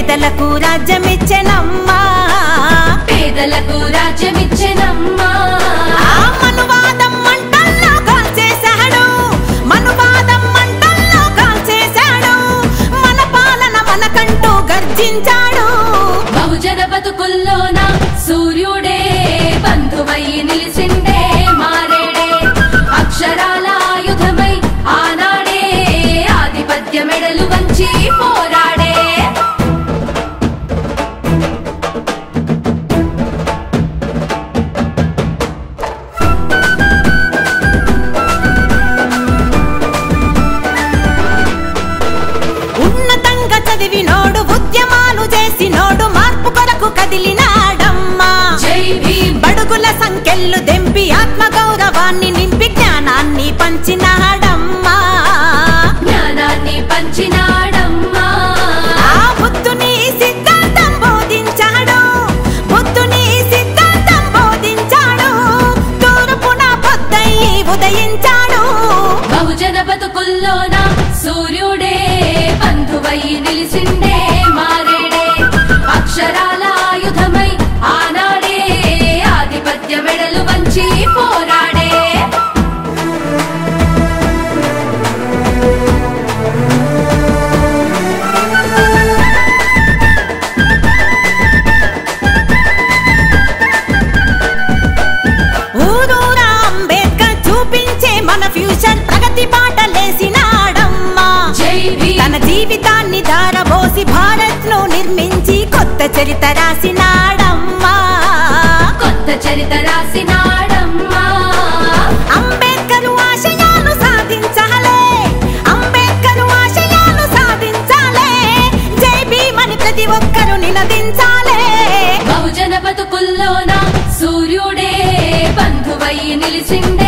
పేదలకు రాజ్యమిచ్చెనమ్మా పేదలకు రాజ్యమిచ్చెనమ్మా ఆ మనువాదం మంటల్లో కాల్చేశాడు మనువాదం మంటల్లో కాల్చేశాడు మన పాలన మనకంటూ గర్జించాడు బహుజన బతుకుల్లోన సూర్యుడే బంధువై నిలిసిండే మారేడే అక్షరాల ఆయుధమై ఆనాడే ఆధిపత్య మెడలు వంచి పోరాడే ఉన్నతంగా చదివినోడు ఉద్యమాలు చేసినోడు మార్పు కొరకు కదిలినాడమ్మా జై భీమ్ బడుగుల సంఖ్యలు దెంపి ఆత్మ గౌరవాన్ని నింపి జ్ఞానాన్ని పంచినాడమ్మా జ్ఞానాన్ని పంచినాడమ్మా ఆ బుద్ధుని సిద్ధాంతం బోధించాడు బుద్ధుని సిద్ధాంతం బోధించాడు తూర్పున పొద్దయి ఉదయించాడు బహుజన బతుకుల్లోన సూర్యుడే బంధువై నిలిసిండే మారేడే అక్షరాల ఆయుధమై ఆనాడే ఆధిపత్య మెడలు వంచి పోరాడే ఊరూరా అంబేద్కర్ చూపించే మన ఫ్యూచర్ ప్రగతి బాటలేసినాడమ్మా జై భీమ్ తన జీవితాన్ని ధారబోసి భారత్ ను నిర్మించి కొత్త చరిత్ర రాసినాడమ్మా కొత్త చరిత్ర రాసినాడమ్మా అంబేద్కర్ ఆశయాలు సాధించాలే అంబేద్కర్ ఆశయాలు సాధించాలే జై భీమని ప్రతి ఒక్కరు నినదించాలే బహుజన బతుకుల్లోన సూర్యుడే బంధువై నిలిసిండే